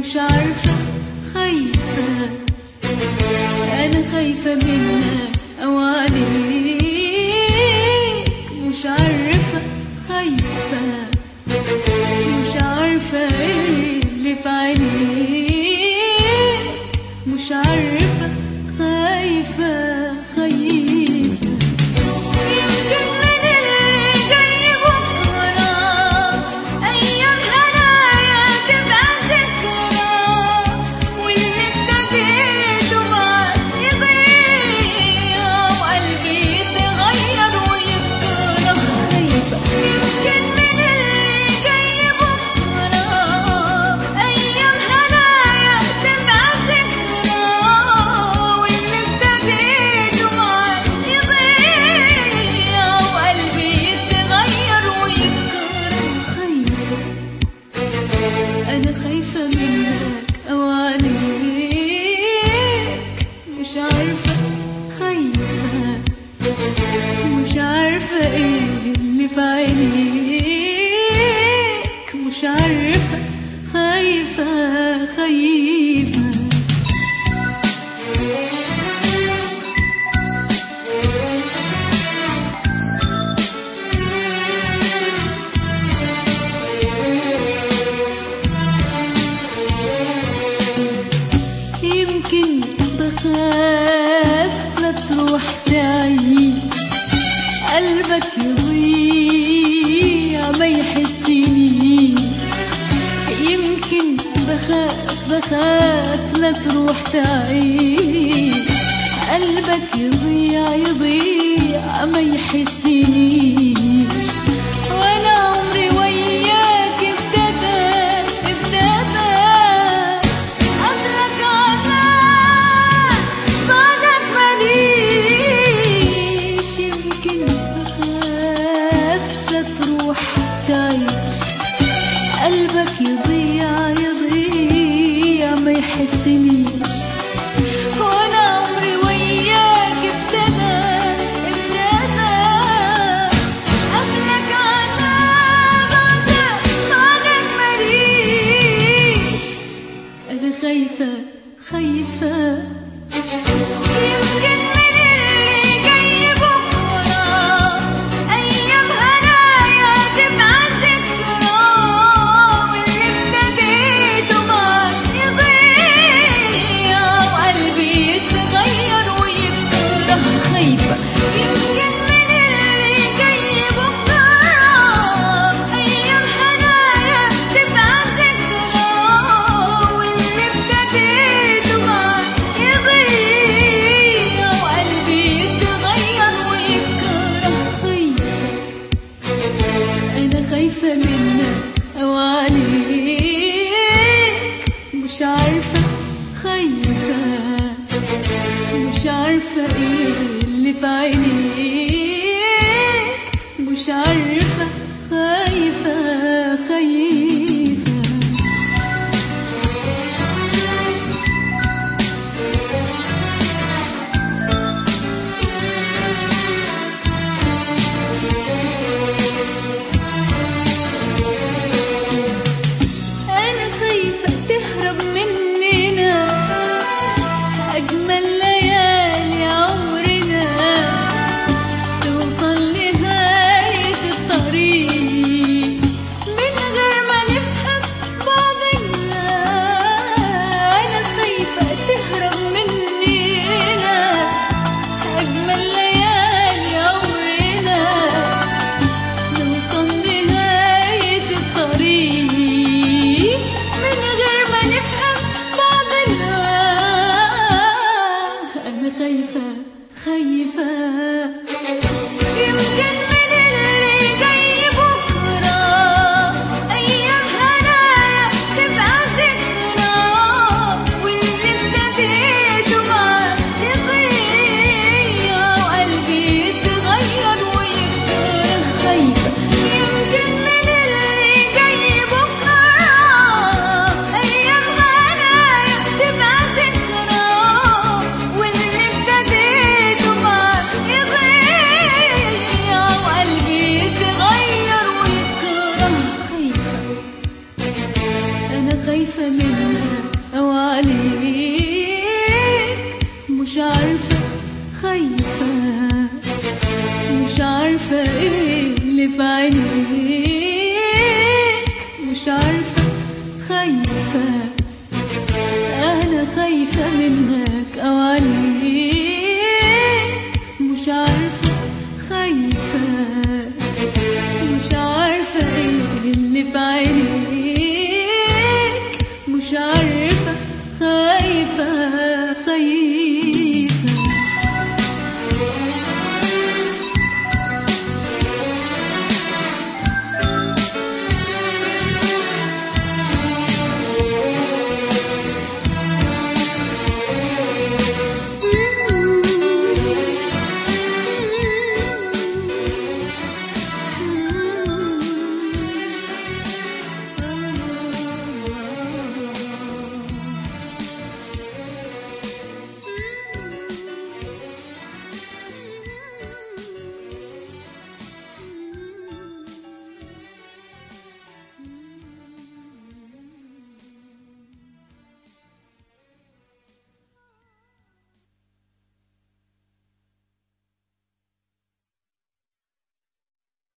مش عارفة خايفة أنا خايفة منك أو عليك مش عارفة خايفة مش عارفة إيه اللي في عينيك مش عارفة خايفة خايفة يمكن من اللي جاي بكرة أيام هنايا تبقى ذكرى واللي ابتديته معاك يضيع وقلبي يتغير ويتكره خايفة يمكن من اللي جاي بكرة أيام هنايا تبقى ذكرى واللي ابتديته معاك يضيع وقلبي يتغير ويتكره خايفة أنا خايفة منك أو عليك مش عارفة خايفة مش عارفة إيه اللي في عينيك مش عارفة خايفة خايفة يمكن بخاف لا تروح تعيش قلبك يضيع ما يحسنيش يمكن بخاف بخاف لا تروح تعيش قلبك يضيع يضيع ما يحسنيش وانا عمري وياك ابتدى ابتدى قبلك عذاب بعدك ماليش يمكن بخاف لا تروح تعيش قلبك يضيع يضيع ما يحسنيش وانا عمري وياك ابتدى ابتدى قبلك عذاب عذاب بعدك ماليش أنا خايفة خايفة يمكن من اللي جاي بكرة أيام هنايا تبقى ذكرى واللي ابتديته معاك يضيع وقلبي يتغير ويتكره خايفة يمكن من اللي جاي بكرة أيام هنايا تبقى ذكرى واللي ابتديته معاك يضيع وقلبي يتغير ويتكره خايفة أنا خايفة منك أو عليك مش عارفة خايفة مش عارفة إيه اللي في عينيك مش عارفة خايفة خايفة أنا خايفة تهرب مننا أجمل ليالي عمرنا توصل لنهاية الطريق من غير ما نفهم بعضنا أنا خايفة تهرب مننا أجمل ليالي عمرنا نوصل نهاية الطريق من غير ما نفهم بعضنا أنا خايفة خايفة يمكن من اللي جاي بكرة أيام هنايا تبقى ذكرى واللي ابتديته معاك يضيع وقلبي يتغير ويتكره خايفة يمكن من اللي جاي بكرة أيام هنايا تبقى ذكرى واللي ابتديته معاك يضيع وقلبي يتغير ويتكره خايفة أنا خايفة منك عليك مش عارفة خايفة مش عارفة ايه اللي في عينيك مش عارفة خايفة أنا خايفة منك أو عليك